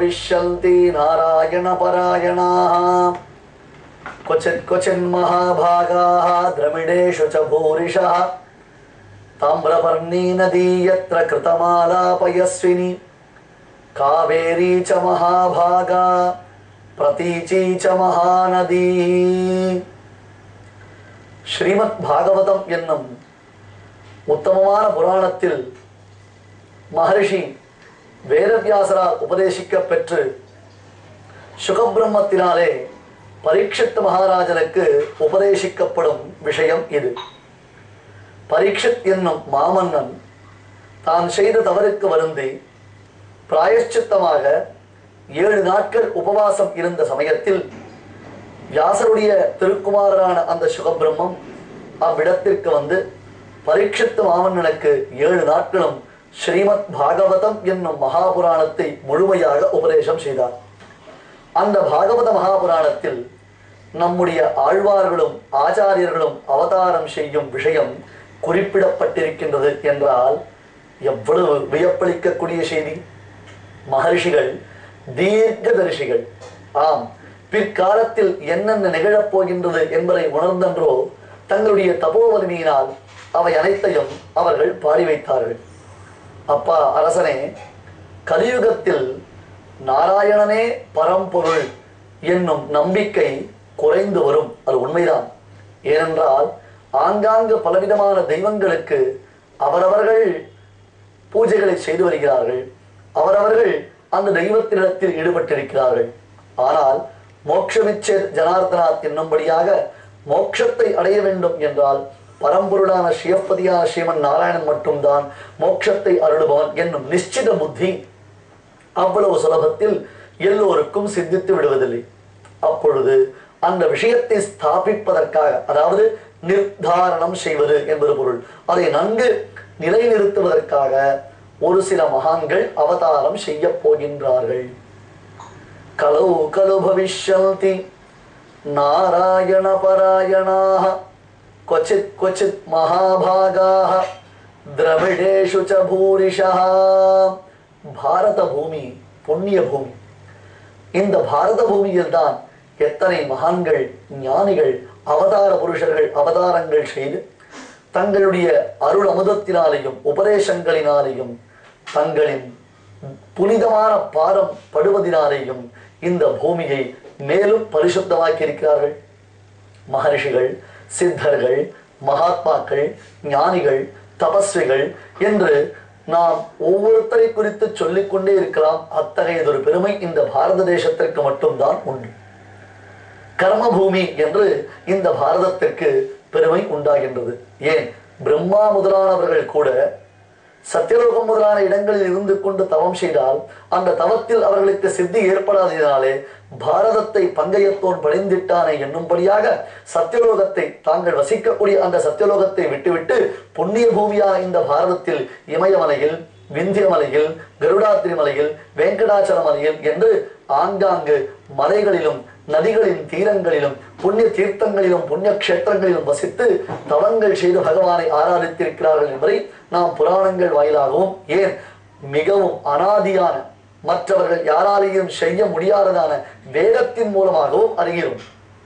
भविष्यन्ति नारायणपरायणाः क्वचित् क्वचिन् महाभागाः द्रविडेषु च भूरिशः ताम्रपर्णी नदी यत्र कृतमालापयस्विनी कावेरी च महाभागा प्रतीची च महानदी ஸ்ரீமத் பாகவதம் என்னும் உத்தமமான புராணத்தில் மகரிஷி வேதவியாசரால் உபதேசிக்கப் பெற்று சுகபிரம்மத்தினாலே பரீட்சித் மகாராஜனுக்கு உபதேசிக்கப்படும் விஷயம் இது பரீட்சித் என்னும் மாமன்னன் தான் செய்த தவறுக்கு வருந்தி பிராயஷ்சித்தமாக ஏழு நாட்கள் உபவாசம் இருந்த சமயத்தில் வியாசருடைய திருக்குமாரரான அந்த சுகபிரம்மம் அவ்விடத்திற்கு வந்து பரீட்சித்து மாமன்னனுக்கு ஏழு நாட்களும் ஸ்ரீமத் பாகவதம் என்னும் மகாபுராணத்தை முழுமையாக உபதேசம் செய்தார் அந்த பாகவத மகாபுராணத்தில் நம்முடைய ஆழ்வார்களும் ஆச்சாரியர்களும் அவதாரம் செய்யும் விஷயம் குறிப்பிடப்பட்டிருக்கின்றது என்றால் எவ்வளவு வியப்பளிக்கக்கூடிய செய்தி மகர்ஷிகள் தீர்க்கதரிசிகள் ஆம் பிற்காலத்தில் என்னென்ன நிகழப் போகின்றது என்பதை உணர்ந்தன்றோ தங்களுடைய தபோவலிமையினால் அவை அனைத்தையும் அவர்கள் பாடி வைத்தார்கள் அப்பா அரசனே கலியுகத்தில் நாராயணனே பரம்பொருள் என்னும் நம்பிக்கை குறைந்து வரும் அது உண்மைதான் ஏனென்றால் ஆங்காங்கு பலவிதமான தெய்வங்களுக்கு அவரவர்கள் பூஜைகளை செய்து வருகிறார்கள் அவரவர்கள் அந்த தெய்வத்தினிடத்தில் ஈடுபட்டிருக்கிறார்கள் ஆனால் மோட்சமிச்ச ஜனார்தனாத் என்னும்படியாக மோட்சத்தை அடைய வேண்டும் என்றால் பரம்பொருளான சிவப்பதியான ஸ்ரீமன் நாராயணன் மட்டும்தான் மோட்சத்தை அருளுபவன் என்னும் நிச்சித புத்தி அவ்வளவு சுலபத்தில் எல்லோருக்கும் சித்தித்து விடுவதில்லை அப்பொழுது அந்த விஷயத்தை ஸ்தாபிப்பதற்காக அதாவது நிர்தாரணம் செய்வது என்பது பொருள் அதை நன்கு நிலைநிறுத்துவதற்காக ஒரு சில மகான்கள் அவதாரம் செய்ய போகின்றார்கள் கலௌ கலு பவிஷ்யந்தி நாராயண பராயணாக क्वचित् क्वचित् महाभागाः द्रविडेषु च பூரிஷः பாரத பூமி புண்ணிய பூமி இந்த பாரத பூமியில் தான் எத்தனை மகான்கள் ஞானிகள் அவதார புருஷர்கள் அவதாரங்கள் செய்து தங்களுடைய அருள் அமுதத்தினாலேயும் உபதேசங்களினாலேயும் தங்களின் புனிதமான பாரம் படுவதினாலேயும் இந்த பூமியை மேலும் பரிசுத்தமாக்கி இருக்கிறார்கள் மகரிஷிகள் சித்தர்கள் மகாத்மாக்கள் ஞானிகள் தபஸ்விகள் என்று நாம் ஒவ்வொருத்தரை குறித்து சொல்லிக்கொண்டே இருக்கலாம் அத்தகையதொரு பெருமை இந்த பாரத தேசத்திற்கு மட்டும்தான் உண்டு கர்மபூமி என்று இந்த பாரதத்திற்கு பெருமை உண்டாகின்றது ஏன் பிரம்மா முதலானவர்கள் கூட சத்தியலோகம் முதலான இடங்களில் இருந்து கொண்டு தவம் செய்தால் அந்த தவத்தில் அவர்களுக்கு சித்தி ஏற்படாததினாலே பாரதத்தை பங்கையத்தோன் பணிந்திட்டானே என்னும்படியாக சத்தியலோகத்தை தாங்கள் வசிக்கக்கூடிய அந்த சத்தியலோகத்தை விட்டுவிட்டு புண்ணிய பூமியான இந்த பாரதத்தில் இமயமலையில் விந்தியமலையில் கருடாத்திரி மலையில் வெங்கடாச்சல மலையில் என்று ஆங்காங்கு மலைகளிலும் நதிகளின் தீரங்களிலும் புண்ணிய தீர்த்தங்களிலும் புண்ணிய கஷேத்திரங்களிலும் வசித்து தவங்கள் செய்து பகவானை ஆராதித்திருக்கிறார்கள் என்பதை நாம் புராணங்கள் வாயிலாகவும் ஏன் மிகவும் அனாதியான மற்றவர்கள் யாராலையும் செய்ய முடியாததான வேதத்தின் மூலமாகவும் அறிகிறோம்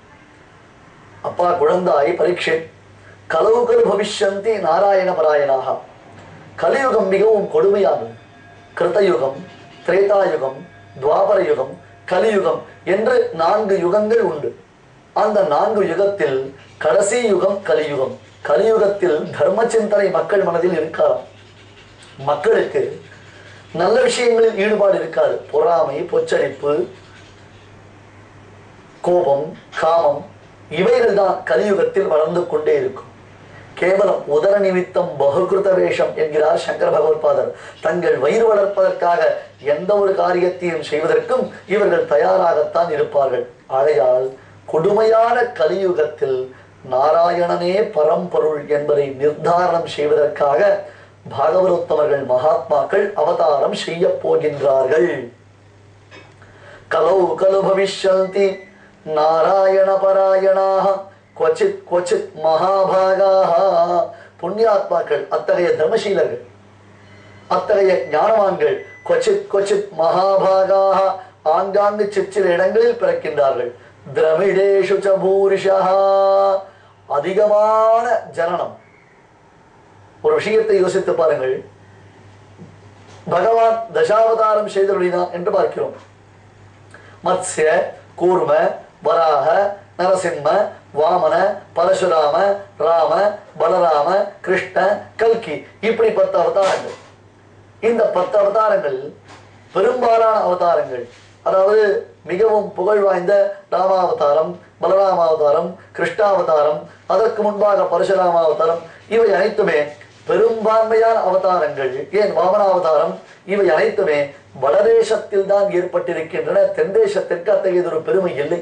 அப்பா குழந்தாய் பரீட்சை கலவுகள் பவிஷ்யந்தி நாராயண பராயணாக கலியுகம் மிகவும் கொடுமையானது கிருத்தயுகம் திரேதாயுகம் துவாபர யுகம் கலியுகம் என்று நான்கு யுகங்கள் உண்டு அந்த நான்கு யுகத்தில் கடைசி யுகம் கலியுகம் கலியுகத்தில் தர்ம சிந்தனை மக்கள் மனதில் இருக்காராம் மக்களுக்கு நல்ல விஷயங்களில் ஈடுபாடு இருக்காது பொறாமை பொச்சரிப்பு கோபம் காமம் இவைகள் தான் கலியுகத்தில் வளர்ந்து கொண்டே இருக்கும் கேவலம் உதர நிமித்தம் பகுகிருத வேஷம் என்கிறார் சங்கர பகவத்பாதர் தங்கள் வயிறு வளர்ப்பதற்காக எந்த ஒரு காரியத்தையும் செய்வதற்கும் இவர்கள் தயாராகத்தான் இருப்பார்கள் ஆகையால் கொடுமையான கலியுகத்தில் நாராயணனே பரம்பொருள் என்பதை நிர்தாரணம் செய்வதற்காக பாகவதோத்தமர்கள் மகாத்மாக்கள் அவதாரம் செய்ய போகின்றார்கள் கலௌ கலு பவிஷ்யந்தி நாராயண பராயணாக क्वचित् क्वचित् மகாபாகாக புண்ணியாத்மாக்கள் அத்தகைய தர்மசீலர்கள் அத்தகைய ஞானவான்கள் கொச்சித் கொச்சித் மகாபாகாக ஆங்காங்கு சிற்சில இடங்களில் பிறக்கின்றார்கள் திரமிடேஷு ச பூரிஷா அதிகமான ஜனனம் ஒரு விஷயத்தை யோசித்து பாருங்கள் பகவான் தசாவதாரம் செய்தருளினான் என்று பார்க்கிறோம் மத்ஸ்ய கூர்ம வராக நரசிம்ம வாமன பரசுராம ராம பலராம கிருஷ்ண கல்கி இப்படி பத்து அவதாரங்கள் இந்த பத்து அவதாரங்கள் பெரும்பாலான அவதாரங்கள் அதாவது மிகவும் புகழ் வாய்ந்த ராமாவதாரம் பலராமாவதாரம் கிருஷ்ணாவதாரம் அதற்கு முன்பாக பரசுராமாவதாரம் இவை அனைத்துமே பெரும்பான்மையான அவதாரங்கள் ஏன் வாமனாவதாரம் இவை அனைத்துமே வடதேசத்தில் தான் ஏற்பட்டிருக்கின்றன தென் தேசத்திற்கு அத்தகையதொரு பெருமை இல்லை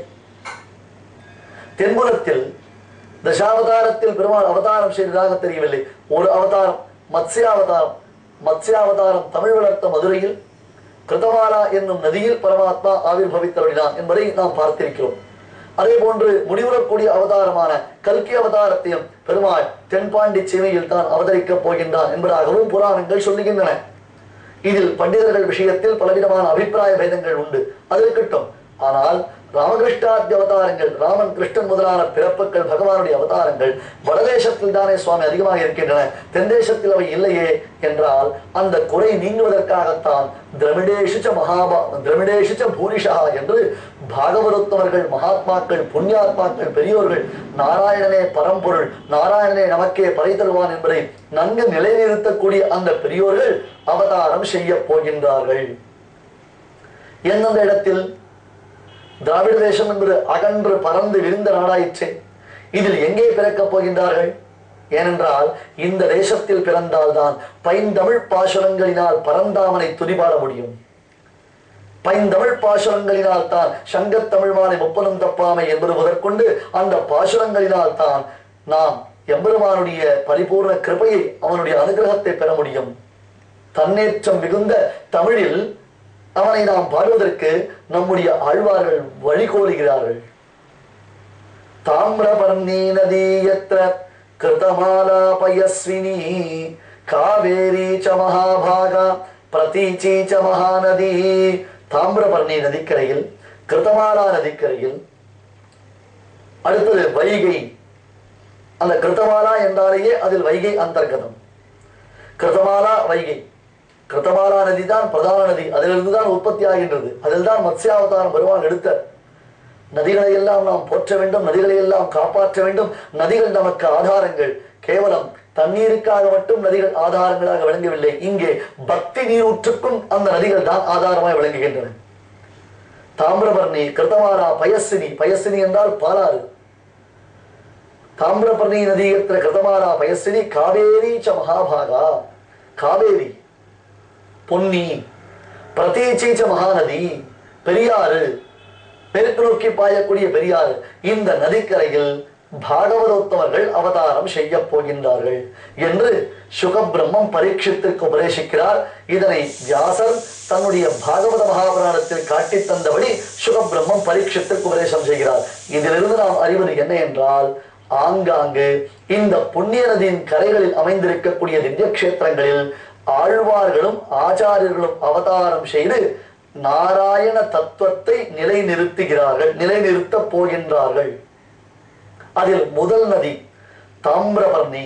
தென்புறத்தில் தசாவதாரத்தில் பெருமாள் அவதாரம் செய்ததாக தெரியவில்லை ஒரு அவதாரம் மத்ஸ்யாவதாரம் மத்ஸ்யாவதாரம் தமிழ் வளர்த்த மதுரையில் கிருதமாலா என்னும் நதியில் பரமாத்மா ஆவிர்பவித்தருளினான் என்பதை நாம் பார்த்திருக்கிறோம் அதே போன்று முடிவுறக்கூடிய அவதாரமான கல்கி அவதாரத்தையும் பெருமாள் தென்பாண்டி சீமையில் தான் அவதரிக்கப் போகின்றான் என்பதாகவும் புராணங்கள் சொல்லுகின்றன இதில் பண்டிதர்கள் விஷயத்தில் பலவிதமான அபிப்பிராய பேதங்கள் உண்டு அது இருக்கட்டும் ஆனால் ராமகிருஷ்ணாதி அவதாரங்கள் ராமன் கிருஷ்ணன் முதலான பிறப்புகள் பகவானுடைய அவதாரங்கள் வடதேசத்தில் தானே சுவாமி அதிகமாக இருக்கின்றன தென் தேசத்தில் அவை இல்லையே என்றால் அந்த குறை நீங்குவதற்காகத்தான் திரமிடேஷுச்ச மகாபா திரமிடேஷுச்ச பூரிஷா என்று பாகவதோத்தமர்கள் மகாத்மாக்கள் புண்ணியாத்மாக்கள் பெரியோர்கள் நாராயணனே பரம்பொருள் நாராயணனே நமக்கே பறை தருவான் என்பதை நன்கு நிலைநிறுத்தக்கூடிய அந்த பெரியோர்கள் அவதாரம் செய்ய போகின்றார்கள் எந்தெந்த இடத்தில் திராவிட தேசம் என்பது அகன்று பறந்து விரிந்த நாடாயிற்றே இதில் எங்கே பிறக்கப் போகின்றார்கள் ஏனென்றால் இந்த தேசத்தில் பிறந்தால்தான் பைந்தமிழ் பாசுரங்களினால் பரந்தாமனை துதிபாட முடியும் பைந்தமிழ் பாசுரங்களினால் தான் சங்கத்தமிழ் மாலை முப்பனும் தப்பாமை என்பது முதற்கொண்டு அந்த பாசுரங்களினால் தான் நாம் எம்பெருமானுடைய பரிபூர்ண கிருபையை அவனுடைய அனுகிரகத்தை பெற முடியும் தன்னேற்றம் மிகுந்த தமிழில் அவனை நாம் பாடுவதற்கு நம்முடைய ஆழ்வார்கள் வழிகோலுகிறார்கள் தாமிரபர்ணி நதீயத்ர கிருதமாலா பயஸ்வினி காவேரி ச மகாபாகா பிரதீச்சி ச மகாநதி தாமிரபர்ணி நதிக்கரையில் கிருதமாலா நதிக்கரையில் அடுத்தது வைகை அந்த கிருதமாலா என்றாலேயே அதில் வைகை அந்தர்கதம் கிருதமாலா வைகை கிருத்தமாலா நதி தான் பிரதான நதி அதிலிருந்து தான் உற்பத்தி ஆகின்றது அதில் தான் மத்ஸ்யாவதாரம் பெருமாள் எடுத்த நதிகளை எல்லாம் நாம் போற்ற வேண்டும் நதிகளை எல்லாம் காப்பாற்ற வேண்டும் நதிகள் நமக்கு ஆதாரங்கள் கேவலம் தண்ணீருக்காக மட்டும் நதிகள் ஆதாரங்களாக விளங்கவில்லை இங்கே பக்தி நீரூற்றுக்கும் அந்த நதிகள் தான் ஆதாரமாய் விளங்குகின்றன தாமிரபரணி கிருத்தமாலா பயசினி பயசினி என்றால் பாலாறு தாமிரபரணி நதியத்திர கிருதமாலா பயசினி காவேரி ச மகாபாகா காவேரி பொன்னி பிரதீச்சீச்ச மகாநதி பெரியாறு பெருக்கு நோக்கி பாயக்கூடிய பெரியாறு இந்த நதிக்கரையில் பாகவதோத்தமர்கள் அவதாரம் செய்ய போகின்றார்கள் என்று சுகபிரம்மம் பரீட்சித்திற்கு உபதேசிக்கிறார் இதனை வியாசர் தன்னுடைய பாகவத மகாபுராணத்தில் காட்டித் தந்தபடி சுகபிரம்மம் பரீட்சித்திற்கு உபதேசம் செய்கிறார் இதிலிருந்து நாம் அறிவது என்ன என்றால் ஆங்காங்கு இந்த புண்ணிய நதியின் கரைகளில் அமைந்திருக்கக்கூடிய திவ்ய கஷேத்திரங்களில் ஆழ்வார்களும் ஆச்சாரியர்களும் அவதாரம் செய்து நாராயண தத்துவத்தை நிலைநிறுத்துகிறார்கள் நிலைநிறுத்தப் போகின்றார்கள் அதில் முதல் நதி தாமிரபர்ணி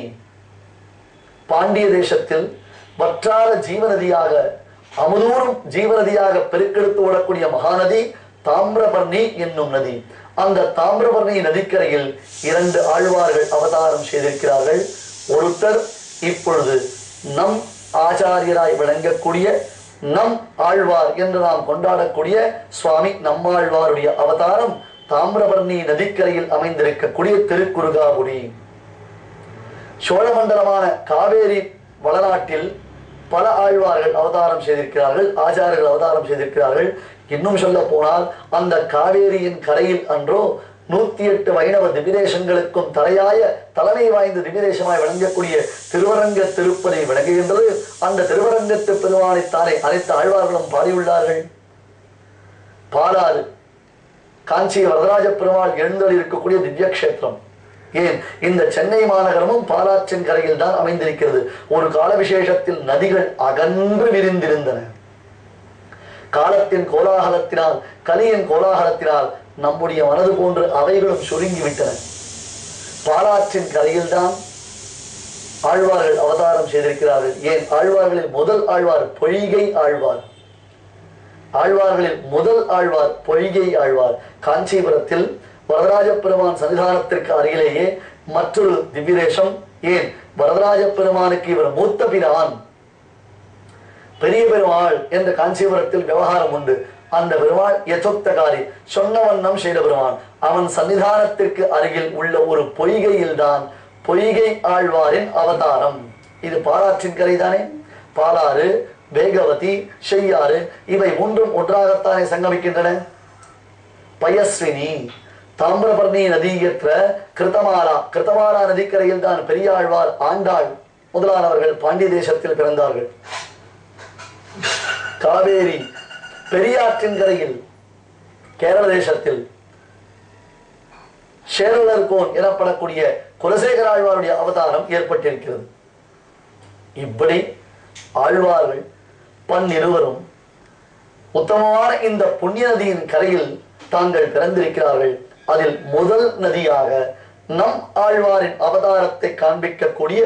பாண்டிய தேசத்தில் வற்றாத ஜீவநதியாக அமுதூரும் ஜீவநதியாக பெருக்கெடுத்து ஓடக்கூடிய மகாநதி தாமிரபர்ணி என்னும் நதி அந்த தாமிரபர்ணி நதிக்கரையில் இரண்டு ஆழ்வார்கள் அவதாரம் செய்திருக்கிறார்கள் ஒருத்தர் இப்பொழுது நம் ஆச்சாரியராய் விளங்கக்கூடிய நம் ஆழ்வார் என்று நாம் கொண்டாடக்கூடிய சுவாமி நம்மாழ்வாருடைய அவதாரம் தாமிரபரணி நதிக்கரையில் அமைந்திருக்கக்கூடிய திருக்குறுகாபுரி சோழமண்டலமான காவேரி வளநாட்டில் பல ஆழ்வார்கள் அவதாரம் செய்திருக்கிறார்கள் ஆச்சாரியர்கள் அவதாரம் செய்திருக்கிறார்கள் இன்னும் சொல்ல போனால் அந்த காவேரியின் கரையில் அன்றோ நூத்தி எட்டு வைணவ திவிதேசங்களுக்கும் தலையாய தலைமை வாய்ந்த திவிதேசமாய் விளங்கக்கூடிய திருவரங்க திருப்பதி விளங்குகின்றது அந்த திருவரங்கத்து பெருமானைத்தானே அனைத்து ஆழ்வார்களும் பாடியுள்ளார்கள் பாலாறு காஞ்சி வரதராஜ பெருமாள் எழுந்தொழி இருக்கக்கூடிய திவ்ய கஷேத்திரம் ஏன் இந்த சென்னை மாநகரமும் பாலாற்றின் கரையில் தான் அமைந்திருக்கிறது ஒரு கால விசேஷத்தில் நதிகள் அகன்று விரிந்திருந்தன காலத்தின் கோலாகலத்தினால் கலியின் கோலாகலத்தினால் நம்முடைய மனது போன்று அவைகளும் சுருங்கி விட்டன பாலாற்றின் கரையில்தான் ஆழ்வார்கள் அவதாரம் செய்திருக்கிறார்கள் ஏன் ஆழ்வார்களில் முதல் ஆழ்வார் பொய்கை ஆழ்வார் ஆழ்வார்களில் முதல் ஆழ்வார் பொய்கை ஆழ்வார் காஞ்சிபுரத்தில் வரதராஜ பெருமான் சன்னிதானத்திற்கு அருகிலேயே மற்றொரு திவ்யதேசம் ஏன் வரதராஜ பெருமானுக்கு இவர் மூத்த பிரான் பெரிய பெருமாள் என்ற காஞ்சிபுரத்தில் விவகாரம் உண்டு அந்த பெருமாள் யதோக்தகாரி சொன்ன வண்ணம் செய்த பெருமான் அவன் சன்னிதானத்திற்கு அருகில் உள்ள ஒரு பொய்கையில் தான் பொய்கை ஆழ்வாரின் அவதாரம் இது பாலாற்றின் கரைதானே பாலாறு வேகவதி செய்யாறு இவை மூன்றும் ஒன்றாகத்தானே சங்கமிக்கின்றன பயஸ்வினி தாமிரபரணி நதியற்ற கிருத்தமாலா கிருத்தமாலா நதிக்கரையில் தான் பெரியாழ்வார் ஆண்டாள் முதலானவர்கள் பாண்டிய தேசத்தில் பிறந்தார்கள் காவேரி பெரியாற்றின் கரையில் கேரள தேசத்தில் சேரலர் கோன் எனப்படக்கூடிய குலசேகர ஆழ்வாருடைய அவதாரம் ஏற்பட்டிருக்கிறது இப்படி ஆழ்வார்கள் பன்னிருவரும் உத்தமமான இந்த புண்ணிய நதியின் கரையில் தாங்கள் பிறந்திருக்கிறார்கள் அதில் முதல் நதியாக நம் ஆழ்வாரின் அவதாரத்தை காண்பிக்கக்கூடிய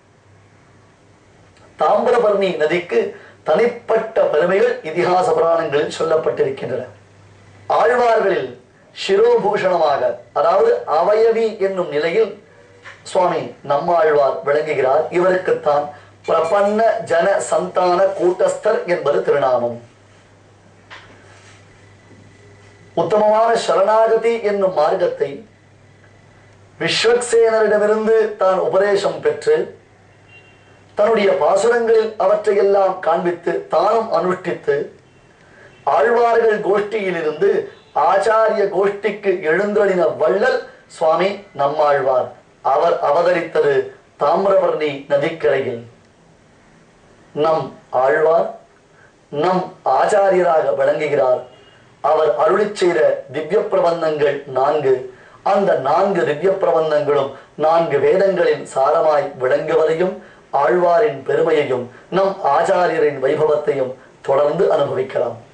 தாமிரபரணி நதிக்கு தனிப்பட்ட பெருமைகள் இதிகாச புராணங்களில் சொல்லப்பட்டிருக்கின்றன ஆழ்வார்களில் சிரோபூஷணமாக அதாவது அவயவி என்னும் நிலையில் சுவாமி நம்மாழ்வார் விளங்குகிறார் இவருக்குத்தான் பிரபன்ன ஜன சந்தான கூட்டஸ்தர் என்பது திருநாமம் உத்தமமான சரணாகதி என்னும் மார்க்கத்தை விஸ்வக்சேனரிடமிருந்து தான் உபதேசம் பெற்று தன்னுடைய பாசுரங்களில் அவற்றையெல்லாம் காண்பித்து தானும் அனுஷ்டித்து ஆழ்வார்கள் கோஷ்டியிலிருந்து ஆச்சாரிய கோஷ்டிக்கு எழுந்தொழின வள்ளல் சுவாமி நம்மாழ்வார் அவர் அவதரித்தது தாமிரபரணி நதிக்கரையில் நம் ஆழ்வார் நம் ஆச்சாரியராக விளங்குகிறார் அவர் அருளிச் செய்த திவ்ய பிரபந்தங்கள் நான்கு அந்த நான்கு திவ்ய பிரபந்தங்களும் நான்கு வேதங்களின் சாரமாய் விளங்குவதையும் ஆழ்வாரின் பெருமையையும் நம் ஆச்சாரியரின் வைபவத்தையும் தொடர்ந்து அனுபவிக்கலாம்